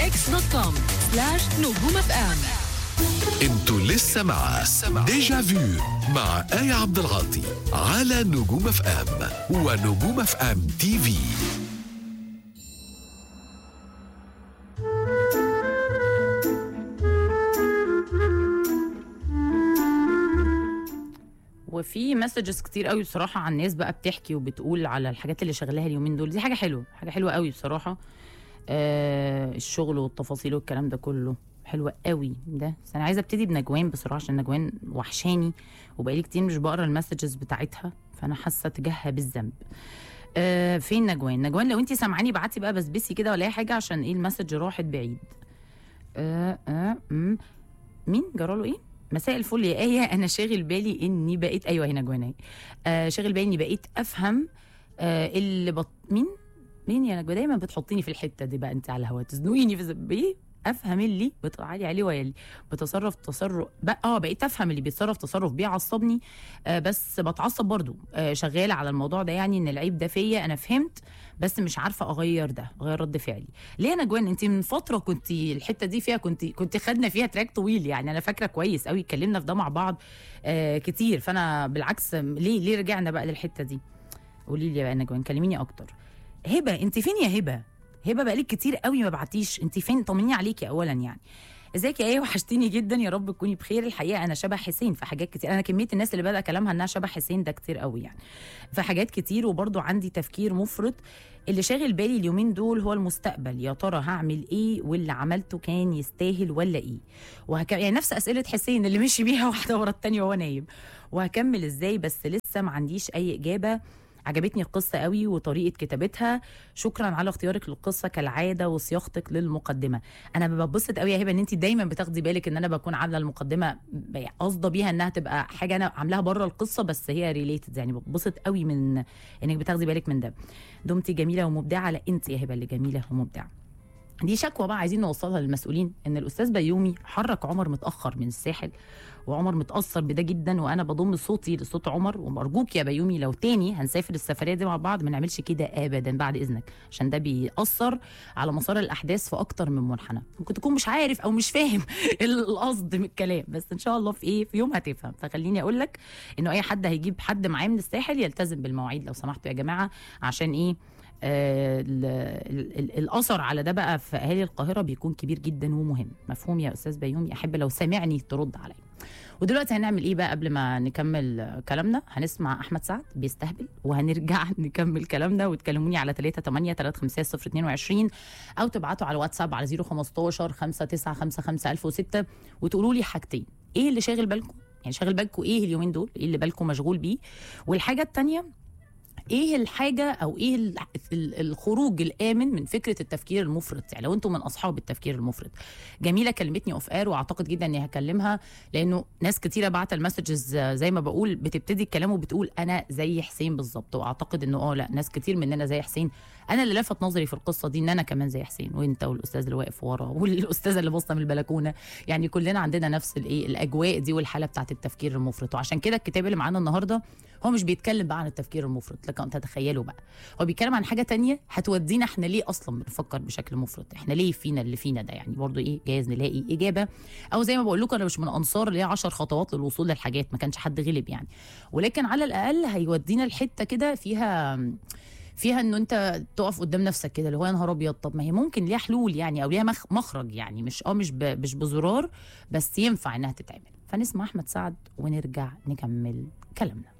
اكس دوت كوم سلاش نجوم اف ام انتوا لسه مع ديجا فيو مع آية عبد العاطي على نجوم اف ام ونجوم اف ام تي في وفي مسجز كتير قوي بصراحه عن الناس بقى بتحكي وبتقول على الحاجات اللي شغلاها اليومين دول دي حاجه حلوه حاجه حلوه قوي بصراحه آه الشغل والتفاصيل والكلام ده كله حلوة قوي ده بس انا عايزه ابتدي بنجوان بصراحه عشان نجوان وحشاني وبقالي كتير مش بقرا المسجز بتاعتها فانا حاسه تجاهها بالذنب آه فين نجوان نجوان لو انت سامعاني بعتي بقى بسبسي كده ولا اي حاجه عشان ايه المسج راحت بعيد آه آه مم. مين جراله ايه مساء الفل يا آية أنا شاغل بالي إني بقيت أيوه هنا جوانا أهي. آه شاغل بالي إني بقيت أفهم آه اللي بط... مين؟ مين يا نجوى دايما بتحطيني في الحتة دي بقى أنت على الهوا تزنقيني في زب إيه؟ افهم اللي بتقعدي عليه ويلي بتصرف تصرف بقى اه بقيت افهم اللي بيتصرف تصرف بيعصبني آه بس بتعصب برضو آه شغاله على الموضوع ده يعني ان العيب ده فيا انا فهمت بس مش عارفه اغير ده اغير رد فعلي ليه يا نجوان انت من فتره كنت الحته دي فيها كنت كنت خدنا فيها تراك طويل يعني انا فاكره كويس قوي اتكلمنا في ده مع بعض آه كتير فانا بالعكس ليه ليه رجعنا بقى للحته دي قولي لي بقى يا نجوان كلميني اكتر هبه انت فين يا هبه هبه بقالك كتير قوي ما بعتيش انت فين طمنيني عليكي اولا يعني ازيك يا ايه وحشتيني جدا يا رب تكوني بخير الحقيقه انا شبه حسين في حاجات كتير انا كميه الناس اللي بدا كلامها انها شبه حسين ده كتير قوي يعني في حاجات كتير وبرضو عندي تفكير مفرط اللي شاغل بالي اليومين دول هو المستقبل يا ترى هعمل ايه واللي عملته كان يستاهل ولا ايه وهك... يعني نفس اسئله حسين اللي مشي بيها واحده ورا التانيه وهو نايم وهكمل ازاي بس لسه ما عنديش اي اجابه عجبتني القصة قوي وطريقة كتابتها شكرا على اختيارك للقصة كالعادة وصياغتك للمقدمة أنا ببسط قوي يا هبة إن أنت دايما بتاخدي بالك إن أنا بكون عاملة المقدمة قاصدة بيها إنها تبقى حاجة أنا عاملاها بره القصة بس هي ريليتد يعني ببسط قوي من إنك بتاخدي بالك من ده دمتي جميلة ومبدعة لا أنت يا هبة اللي جميلة ومبدعة دي شكوى بقى عايزين نوصلها للمسؤولين ان الاستاذ بيومي حرك عمر متاخر من الساحل وعمر متاثر بده جدا وانا بضم صوتي لصوت عمر وارجوك يا بيومي لو تاني هنسافر السفريه دي مع بعض ما نعملش كده ابدا بعد اذنك عشان ده بيأثر على مسار الاحداث في اكتر من منحنى ممكن تكون مش عارف او مش فاهم القصد من الكلام بس ان شاء الله في ايه في يوم هتفهم فخليني اقول لك انه اي حد هيجيب حد معاه من الساحل يلتزم بالمواعيد لو سمحتوا يا جماعه عشان ايه آه ال ال ال الاثر على ده بقى في اهالي القاهره بيكون كبير جدا ومهم مفهوم يا استاذ بيومي احب لو سامعني ترد عليا ودلوقتي هنعمل ايه بقى قبل ما نكمل كلامنا هنسمع احمد سعد بيستهبل وهنرجع نكمل كلامنا وتكلموني على 3 8 3 5 0 22 او تبعتوا على واتساب على 015 5 9 5 5 1006 وتقولوا لي حاجتين ايه اللي شاغل بالكم يعني شاغل بالكم ايه اليومين دول ايه اللي بالكم مشغول بيه والحاجه الثانيه ايه الحاجه او ايه ال- ال- الخروج الامن من فكره التفكير المفرط يعني لو انتم من اصحاب التفكير المفرط جميله كلمتني اوف اير واعتقد جدا اني هكلمها لانه ناس كتيره بعت المسجز زي ما بقول بتبتدي الكلام وبتقول انا زي حسين بالظبط واعتقد انه اه لا ناس كتير مننا زي حسين انا اللي لفت نظري في القصه دي ان انا كمان زي حسين وانت والاستاذ اللي واقف ورا والاستاذه اللي باصه من البلكونه يعني كلنا عندنا نفس الايه الاجواء دي والحاله بتاعت التفكير المفرط وعشان كده الكتاب اللي معانا النهارده هو مش بيتكلم بقى عن التفكير المفرط لكن تتخيلوا بقى هو بيتكلم عن حاجه تانية هتودينا احنا ليه اصلا بنفكر بشكل مفرط احنا ليه فينا اللي فينا ده يعني برضو ايه جايز نلاقي اجابه او زي ما بقول لكم انا مش من انصار اللي هي 10 خطوات للوصول للحاجات ما كانش حد غلب يعني ولكن على الاقل هيودينا لحته كده فيها فيها انه انت تقف قدام نفسك كده اللي هو يا نهار ابيض طب ما هي ممكن ليها حلول يعني او ليها مخ- مخرج يعني مش اه مش ب- مش بزرار بس ينفع انها تتعمل فنسمع احمد سعد ونرجع نكمل كلامنا